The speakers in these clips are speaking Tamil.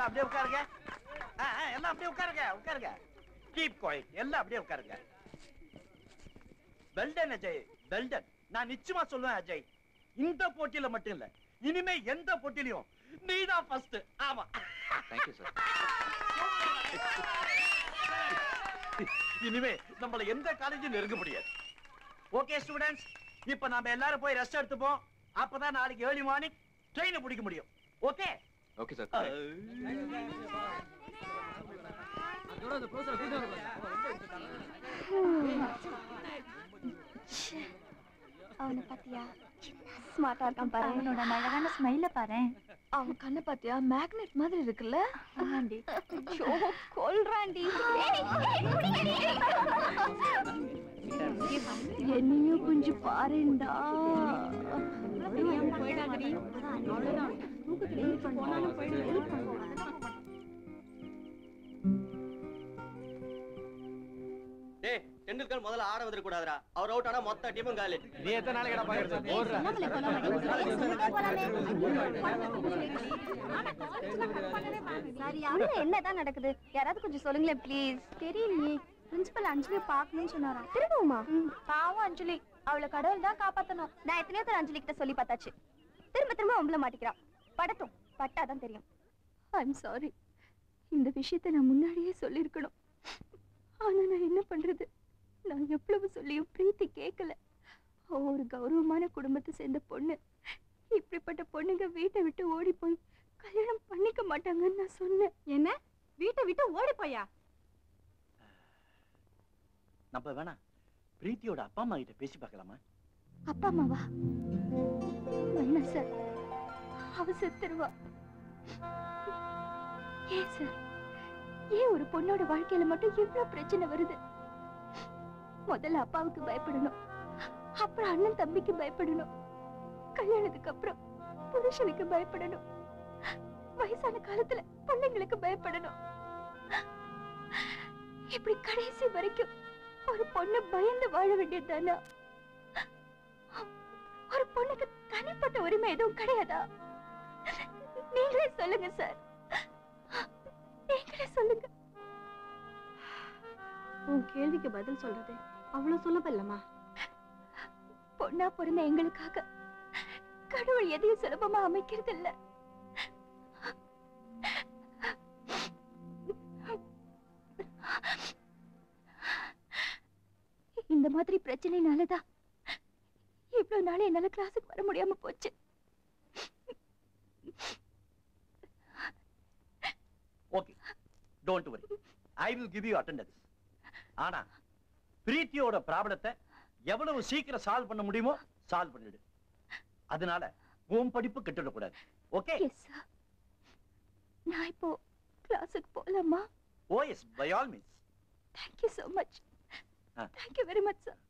எல்லாம் அப்படியே உட்காருங்க ஆ, ஆ, எல்லாம் அப்படியே உட்காருங்க உட்காருங்க கீப் கோயிட் எல்லாம் அப்படியே உட்காருங்க வெல்டன் அஜய் வெல்டன் நான் நிச்சயமா சொல்லுவேன் அஜய் இந்த போட்டியில மட்டும் இல்ல இனிமே எந்த போட்டியிலையும் நீதான் ஃபர்ஸ்ட் ஆமா தேங்க்யூ சார் இனிமே நம்மள எந்த காலேஜும் நெருங்க முடியாது ஓகே ஸ்டூடெண்ட்ஸ் இப்ப நாம எல்லாரும் போய் ரெஸ்ட் எடுத்துப்போம் அப்பதான் நாளைக்கு ஏர்லி மார்னிங் ட்ரெயினை பிடிக்க முடியும் ஓகே ஓகே சார் அவனை பாத்தியா ஸ்மார்ட்டா இருக்கான் பாரு அவனோட அழகான ஸ்மைல பாரு அவன் கண்ணை பாத்தியா மேக்னெட் மாதிரி இருக்குல்ல ஆண்டி ஐயோ, கொல்றான்டி ஏய், ஏய், குடிங்கடி. என்னையும் கொஞ்சம் பாருண்டா டேய் டெண்டுல்கர் முதல்ல ஆட வந்துட கூடாதுடா அவர் அவுட் ஆனா மொத்த டீமும் காலி நீ எத்தனை நாளைக்கு பாக்குறது உள்ள என்னதான் நடக்குது யாராவது கொஞ்சம் சொல்லுங்களேன் ப்ளீஸ் தெரியலையே பிரின்சிபல் அஞ்சலி பார்க்கணும்னு சொன்னாராம் திரும்பவுமா பாவம் அஞ்சலி அவளை கடவுள் தான் காப்பாத்தணும் நான் எத்தனையோ தடவை அஞ்சலி கிட்ட சொல்லி பார்த்தாச்சு திரும்ப திரும்ப உங்களை மாட்டிக்கிறான் படட்டும் பட்டாதான் தெரியும் ஐம் சாரி இந்த விஷயத்த நான் முன்னாடியே சொல்லியிருக்கணும் ஆனா நான் என்ன பண்றது நான் எவ்வளவு சொல்லியும் பிரீத்தி கேட்கல அவ ஒரு கௌரவமான குடும்பத்தை சேர்ந்த பொண்ணு இப்படிப்பட்ட பொண்ணுங்க வீட்டை விட்டு ஓடி போய் கல்யாணம் பண்ணிக்க மாட்டாங்கன்னு நான் சொன்னேன் என்ன வீட்டை விட்டு ஓடி போயா நம்ம வேணா பிரீத்தியோட அப்பா அம்மா கிட்ட பேசி பார்க்கலாமா அப்பா அம்மாவா வேணாம் சார் அவ செத்துருவா ஏன் சார் ஏன் ஒரு பொண்ணோட வாழ்க்கையில மட்டும் இவ்வளவு பிரச்சனை வருது முதல்ல அப்பாவுக்கு பயப்படணும் அப்புறம் அண்ணன் தம்பிக்கு பயப்படணும் கல்யாணத்துக்கு அப்புறம் புருஷனுக்கு பயப்படணும் வயசான காலத்துல பிள்ளைங்களுக்கு பயப்படணும் இப்படி கடைசி வரைக்கும் ஒரு பொண்ணு பயந்து வாழ வேண்டியதுதானா ஒரு பொண்ணுக்கு தனிப்பட்ட உரிமை எதுவும் கிடையாதா நீங்களே சொல்லுங்க சார் நீங்களே சொல்லுங்க உன் கேள்விக்கு பதில் சொல்றது அவ்வளவு சுலபம் இல்லம்மா பொண்ணா பிறந்த எங்களுக்காக கடவுள் எதையும் சுலபமா அமைக்கிறது இல்ல இந்த மாதிரி பிரச்சனைனாலதான் இவ்வளவு நாள் என்னால கிளாஸுக்கு வர முடியாம போச்சு okay don't worry I will give you attendance ஆனா பிரீத்தியோட ப்ராப்ளத்தை எவ்வளவு சீக்கிரம் சால்வ் பண்ண முடியுமோ சால்வ் பண்ணிடு அதனால உன் படிப்பு கெட்டுடக்கூடாது ஓகே எஸ் சார் நான் இப்போ கிளாஸுக்கு போலாமா oh yes by all means thank you so much ஆ. தேங்க்யூ வெரி மச் சார்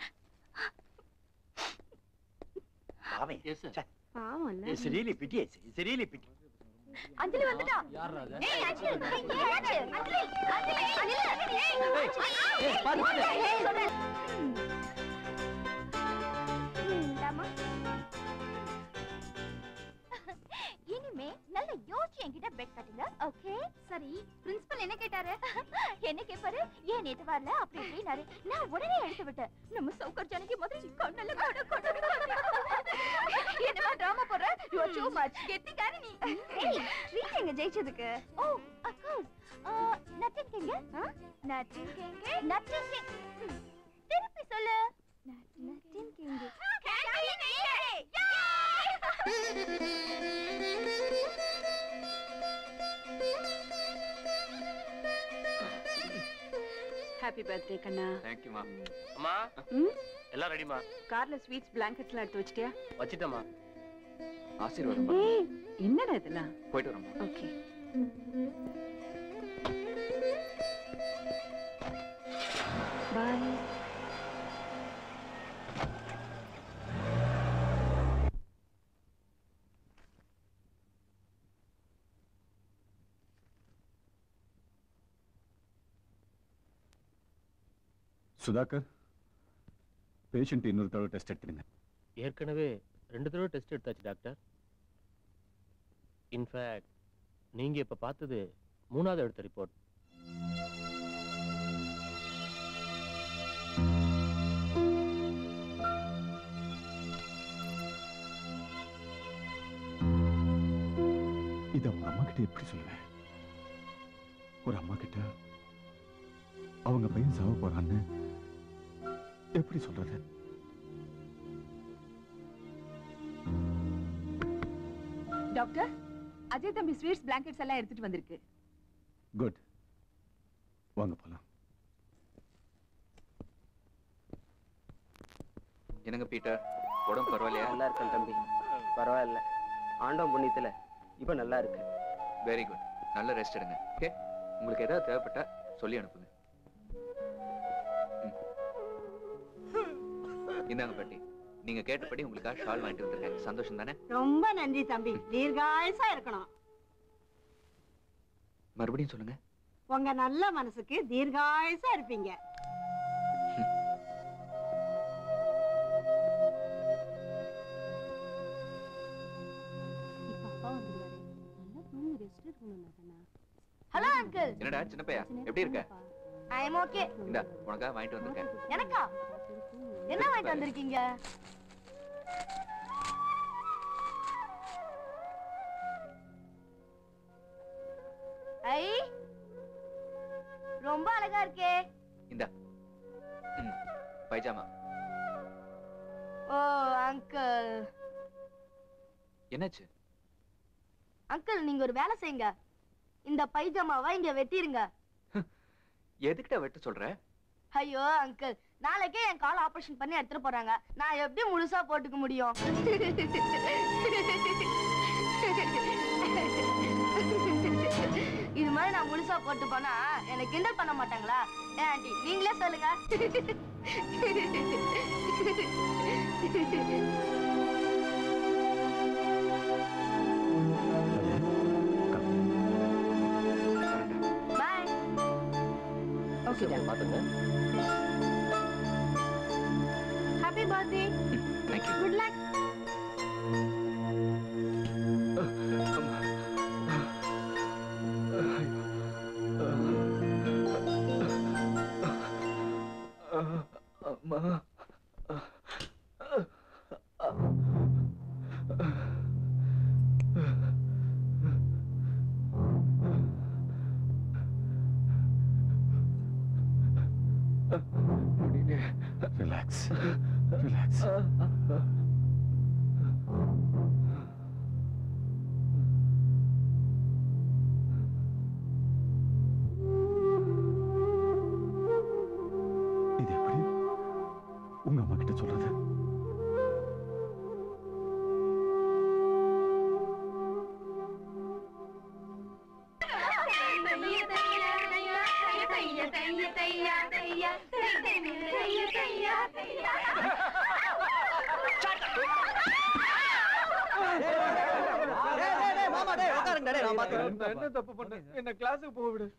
பாவன் Yes, sir. பாவம் இல்ல it's really pity it's really pity Anjali வந்துட்டா ஏய் அஞ்சலி ஏய் அஞ்சலி அஞ்சலி அஞ்சலி ஏய் ஏய் பாத்து பாத்து இனிமே நல்ல யோசிச்சு என்கிட்ட பெட் கட்டுங்க ஓகே சரி பிரின்சிபல் என்ன கேட்டாரு என்ன கேட்பாரு ஏன் நேத்து வரல அப்படி இப்படினாரு நான் உடனே எடுத்து விட்டேன் நம்ம சௌகர் ஜானகி மாதிரி கண்ணல்ல கொடு கொடு என்னமா டிராமா போடுற யூ ஆர் டூ மச் கெட்டிக்காரி நீ ஏய் ட்ரீட் எங்க ஜெயிச்சதுக்கு ஓ ஆஃப் கோர்ஸ் நத்திங் கேங்க நத்திங் கேங்க நத்திங் கேங்க திருப்பி சொல்லு நத்திங் கேங்க ஹாப்பி பர்த்டே கண்ணா தேங்க்யூமா அம்மா ம் எல்லாம் ரெடிமா கார்ல ஸ்வீட்ஸ் பிளாங்கெட்ஸ்லாம் எடுத்து வச்சிட்டியா வச்சிட்டமா ஆசீர்வாதம் ஏய் என்னடா இதெல்லாம் போயிட்டு வரோம்மா ஓகே பாய் சுதாகர் பேஷண்ட் இன்னொரு தடவை டெஸ்ட் எடுத்துடுங்க ஏற்கனவே ரெண்டு தடவை டெஸ்ட் எடுத்தாச்சு டாக்டர் இன்ஃபேக்ட் நீங்க இப்ப பார்த்தது மூணாவது எடுத்த ரிப்போர்ட் இதை அவங்க அம்மா கிட்ட எப்படி சொல்லுவேன் ஒரு அம்மா கிட்ட அவங்க பையன் சாவ போறான்னு எப்படி சொல்றது டாக்டர் அஜய் தம்பி ஸ்வீட்ஸ் பிளாங்கெட்ஸ் எல்லாம் எடுத்துட்டு வந்திருக்கு குட் வாங்க போலாம் என்னங்க பீட்டர் உடம்பு பரவாயில்லையா நல்லா இருக்கேன் தம்பி பரவாயில்ல ஆண்டவன் புண்ணியத்துல இப்ப நல்லா இருக்கு வெரி குட் நல்ல ரெஸ்ட் எடுங்க ஓகே உங்களுக்கு ஏதாவது தேவைப்பட்டா சொல்லி அனுப்புங்க ம். இந்தாங்க பாட்டி நீங்க கேட்டபடி உங்களுக்காக ஷால் வாங்கிட்டு வந்திருக்கேன் சந்தோஷம் தானே ரொம்ப நன்றி தம்பி தீர்காயுசா இருக்கணும் மறுபடியும் சொல்லுங்க உங்க நல்ல மனசுக்கு தீர்காயுசா இருப்பீங்க ஹலோ அங்கிள் என்னடா சின்ன பையா எப்படி இருக்க ஐ எம் ஓகே இந்தா உனக்காக வாங்கிட்டு வந்திருக்கேன் எனக்கா என்ன வாங்கிட்டு வந்திருக்கீங்க ஐ ரொம்ப அழகா இருக்கே இந்தா ம் பைஜாமா ஓ அங்கிள் என்னாச்சு அங்கிள் நீங்க ஒரு வேலை செய்யுங்க இந்த பைஜாமாவை இங்க வெட்டிருங்க எதுக்கிட்ட வெட்ட சொல்ற ஐயோ அங்கிள் நாளைக்கே என் கால் ஆபரேஷன் பண்ணி எடுத்துட்டு போறாங்க நான் எப்படி முழுசா போட்டுக்க முடியும் இது மாதிரி நான் முழுசா போட்டு போனா என்னை கிண்டல் பண்ண மாட்டாங்களா ஏன் ஆண்டி நீங்களே சொல்லுங்க பாய் ஓகே பாத்துங்க happy birthday thank you good luck அம்மா ரிலாக்ஸ் ரிலாக்ஸ் இது எப்படி உங்க அம்மா கிட்ட சொல்றது மாமா டேய் உட்காருங்க டேய் நான் பாத்துக்கிறேன் என்ன தப்பு பண்ணேன் என்ன கிளாஸுக்கு போக விடு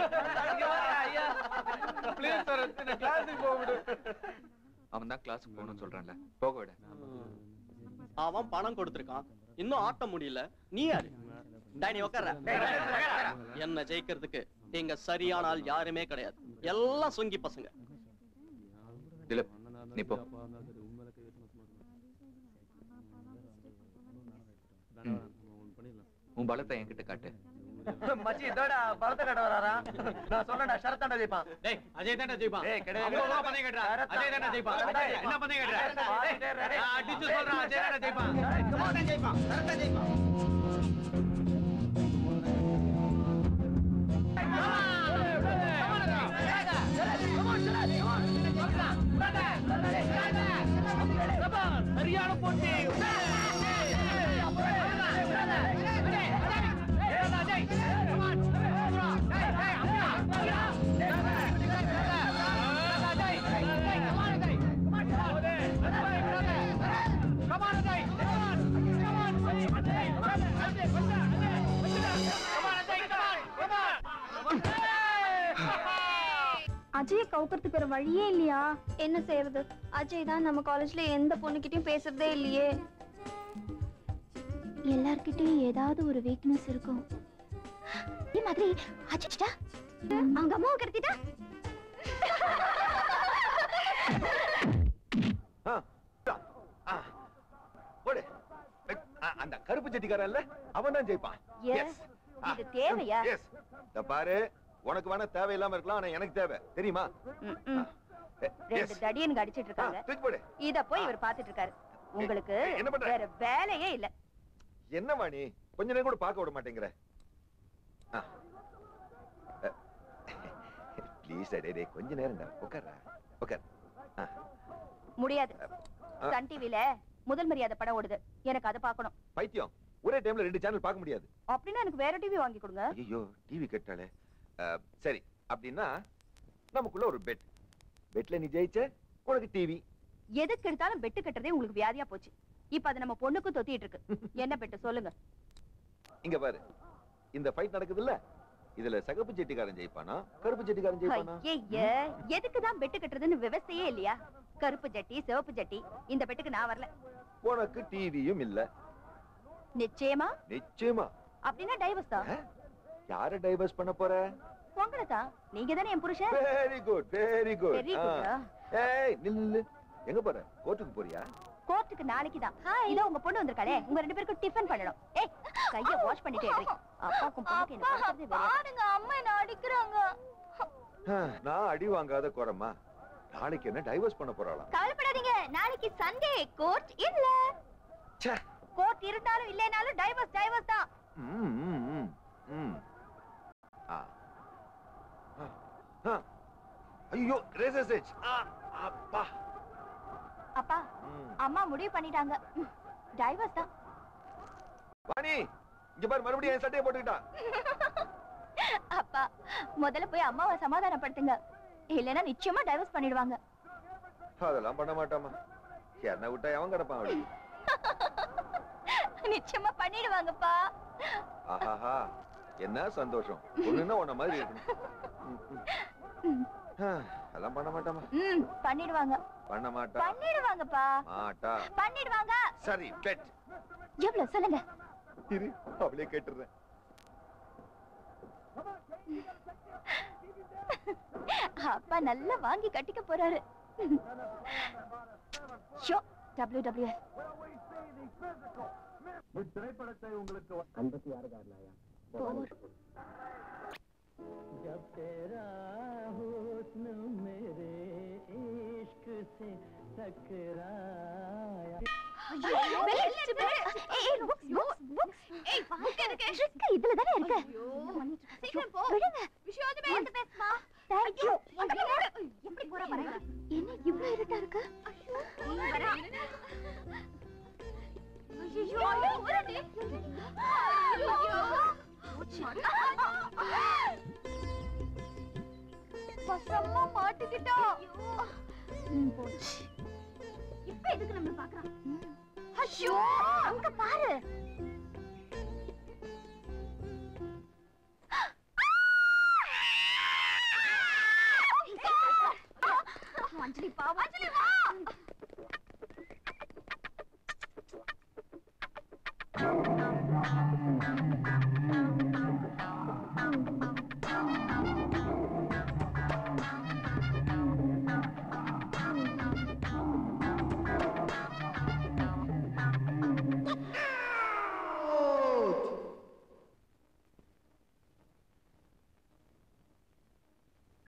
ப்ளீஸ் சார் என்ன கிளாஸுக்கு போக விடு அவன் தான் கிளாஸுக்கு போகணும்னு சொல்றான்ல போக விட அவன் பணம் கொடுத்திருக்கான் இன்னும் ஆட்ட முடியல நீ யாரு டேய் நீ உட்கார்ற என்ன ஜெயிக்கிறதுக்கு நீங்க சரியான ஆள் யாருமே கிடையாது எல்லாம் சொங்கி பசங்க திலீப் நீ போ ம். உன் பலத்தை என்கிட்ட காட்டு மச்சி இதோட பலத்தை கட்ட வராரா நான் சொல்றேன்டா ஷரத்தாண்டா ஜெயிப்பான் டேய் அஜய் தாண்டா ஜெயிப்பான் டேய் கிடையாது அவ்வளவு பந்தயம் கட்டறா அஜய் தாண்டா ஜெயிப்பான் என்ன பந்தயம் கட்டறா நான் அடிச்சு சொல்றேன் அஜய் தாண்டா ஜெயிப்பான் ஷரத்தா ஜெயிப்பான் ஷரத்தா ஜெயிப்பான் சரியான போட்டி அஜயை கவுக்கிறதுக்கு வேற வழியே இல்லையா என்ன செய்யறது அஜய் தான் நம்ம காலேஜ்ல எந்த பொண்ணுகிட்டயும் பேசுறதே இல்லையே எல்லார்கிட்டயும் ஏதாவது ஒரு வீக்னஸ் இருக்கும் இதே மாதிரி அச்சிட்டா அவங்க அம்மாவை கடத்திட்டா போடு ஆ, அந்த கருப்பு செட்டிக்காரன்ல அவன் தான் ஜெயிப்பான் Yes. இது தேவையா? எஸ் இந்த பாரு உனக்கு வேணா தேவையில்லாம இருக்கலாம் ஆனா எனக்கு தேவை தெரியுமா ம், ம். ரெண்டு தடியனுங்க அடிச்சிட்டு இருக்காங்க தூக்கி போடு இத போய் இவர் பாத்துட்டு இருக்காரு உங்களுக்கு என்ன பண்ற? வேற வேலையே இல்ல என்னம்மா நீ கொஞ்ச நேரம் கூட பார்க்க விட மாட்டேங்கிற ப்ளீஸ் டே டே கொஞ்ச நேரம் தான் உட்கார்றா உட்கார் ஆ, முடியாது ஆ. சன் டிவில முதல் மரியாதை படம் ஓடுது எனக்கு அதை பார்க்கணும் பைத்தியம் ஒரே டைம்ல ரெண்டு சேனல் பார்க்க முடியாது அப்படின்னா எனக்கு வேற டிவி வாங்கி கொடுங்க ஐயோ டிவி கேட்டாலே அஹ், சரி அப்படின்னா நமக்குள்ள ஒரு பெட் பெட்ல நீ ஜெயிச்ச உனக்கு டிவி எதுக்கு எடுத்தாலும் பெட்டு கட்டுறதே உங்களுக்கு வியாதியா போச்சு இப்ப அது நம்ம பொண்ணுக்கும் தொத்திட்டு இருக்கு என்ன பெட்டு சொல்லுங்க இங்க பாரு இந்த ஃபைட் நடக்குதுல்ல இதுல சகப்பு செட்டிக்காரன் ஜெயிப்பானா கருப்பு செட்டிக்காரன் ஜெயிப்பானா ஐய எதுக்கு தான் பெட்டு கட்டுறதுன்னு விவசாயே இல்லையா கருப்பு ஜட்டி சிவப்பு ஜட்டி இந்த பெட்டுக்கு நான் வரல உனக்கு டிவியும் இல்ல நிச்சயமா நிச்சயமா அப்படின்னா டைவர்ஸ் தான் யார டைவர்ஸ் பண்ண போற உங்களை தான் நீங்க தானே என் புருஷன் very good very good Very good ஆ? ஏய் நில்லு நில்லு எங்க போற கோர்ட்டுக்கு போறியா கோர்ட்டுக்கு நாளைக்கு தான் இதோ உங்க பொண்ணு வந்திருக்காளே உங்க ரெண்டு பேருக்கும் டிஃபன் பண்ணணும் ஏய் கைய வாஷ் பண்ணிட்டே இரு அப்பாக்கும் பொண்ணுக்கு என்ன பண்றது பாருங்க அம்மா என்ன அடிக்குறாங்க ஆஹ், நான் அடி வாங்காத குறமா நாளைக்கு என்ன டைவர்ஸ் பண்ண போறாளாம் கவலைப்படாதீங்க நாளைக்கு சண்டே கோர்ட் இல்ல ச்சே. கோர்ட் இருந்தாலும் இல்லைனாலும் டைவர்ஸ் டைவர்ஸ் தான் ம், ம், ம், ம். ஆ. ஆ, ஆ. ஐயோ ரேசர் சேஜ் அப்பா அப்பா ம். அம்மா முடிவு பண்ணிட்டாங்க டைவர்ஸ் தான் வாணி இங்க பாரு மறுபடியும் என் சட்டையை போட்டுக்கிட்டான் அப்பா முதல்ல போய் அம்மாவை சமாதானப்படுத்துங்க இல்லைன்னா நிச்சயமா டைவர்ஸ் பண்ணிடுவாங்க அதெல்லாம் பண்ண மாட்டாமா என்ன விட்டா எவன் கிடப்பான் அவளுக்கு நிச்சயமா பண்ணிடுவாங்கப்பா ஆஹாஹா என்ன சந்தோஷம் ஒண்ணுன்னா உன்ன மாதிரி இருக்கணும் ம், ம். ஆ, அதெல்லாம் பண்ண மாட்டாமா ம் பண்ணிடுவாங்க பண்ண மாட்டா பண்ணிடுவாங்கப்பா மாட்டா பண்ணிடுவாங்க சரி பெட் எவ்வளவு சொல்லுங்க இரு அவளே கேட்டுறேன் அப்பா நல்லா வாங்கி கட்டிக்க போறாரு ஷோ டபிள்யூ டபிள்யூ திரைப்படத்தை உங்களுக்கு ஐம்பத்தி ஆறு காரணாயா जब तेरा हुस्न मेरे इश्क से टकराया இதுல தானே இருக்கு சீக்கிரம் போ. விடுங்க விஷயம் வந்து பேசுமா Thank you. எப்படி போற பாருங்க என்ன இவ்வளவு இருட்டா இருக்கு ஐயோ ஐயோ வரடி ஐயோ வசமா மாட்டிக்கிட்டோம் ம், போச்சு இப்ப எதுக்கு நம்ம பாக்குறோம் ஐயோ அங்க பாரு அஞ்சலி பாவம் அஞ்சலி வா